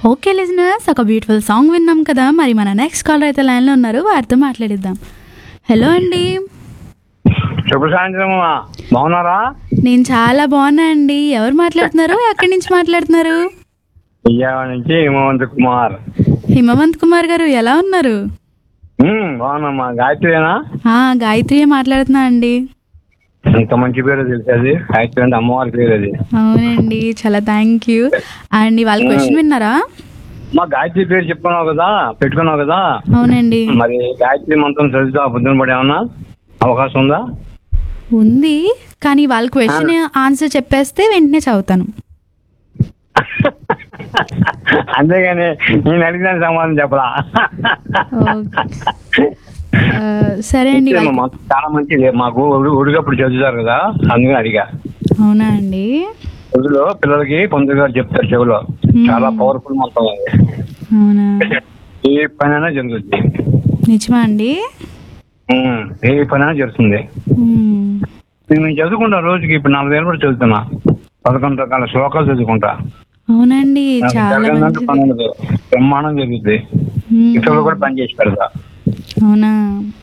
Okay listeners ఒక beautiful song విన్నాం కదా మరి మన నెక్స్ట్ కాలర్ అయితే లైన్లో ఉన్నారు వారితో మాట్లాడిద్దాం హలో అండి శుభ సాయంత్రం అమ్మా. బాగున్నారా నేను చాలా బాగున్నా అండి ఎవరు మాట్లాడుతున్నారు ఎక్కడి నుంచి మాట్లాడుతున్నారు విజయవాడ నుంచి హిమవంత్ కుమార్ హిమవంత్ కుమార్ గారు ఎలా ఉన్నారు ఉమ్, బాగున్నామ్మా గాయత్రినా ఆ గాయత్రియే మాట్లాడుతున్నా అండి ఇంత మంచి పేరు తెలిసేది గాయత్రి అంటే అమ్మవారి పేరు అది అవునండి చాలా థ్యాంక్ యూ అండ్ వాళ్ళ క్వశ్చన్ విన్నారా మా గాయత్రి పేరు చెప్పుకున్నావు కదా పెట్టుకున్నావు కదా అవునండి మరి గాయత్రి మంత్రం చదివితే పొద్దున పడి ఏమన్నా అవకాశం ఉందా ఉంది కానీ వాళ్ళ క్వశ్చన్ ఆన్సర్ చెప్పేస్తే వెంటనే చదువుతాను అంతేగాని నేను అడిగిన సమాధానం చెప్పరా ఓకే. ఆ, సరే అండి వాళ్ళ- మాకు చాలా మంచిది మాకు ఉడు- ఉడిగప్పుడు చదువుతారు కదా అందుకని అడిగా అవునా అండి రోజులో పిల్లలకి కొందరు గారు చెప్తారు చెవిలో చాలా పవర్ఫుల్ మంత్రం అది అవునా ఏ పనైనా జరుగుతుంది నిజమా అండి ఉమ్, ఏ పనైనా జరుగుతుంది మ్మ్. నేను చదువుకుంటా రోజుకి ఇప్పుడు నాలుగేళ్ళు కూడా చదువుతున్నా పదకొండు రకాల శ్లోకాలు చదువుకుంటా అవునండి నాకు చాలా జరగనంటూ మంచిది పని ఉండదు బ్రహ్మాండం జరుగుతుంది మ్మ్. ఇతరులు కూడా పని చేసి పెడతా అవునా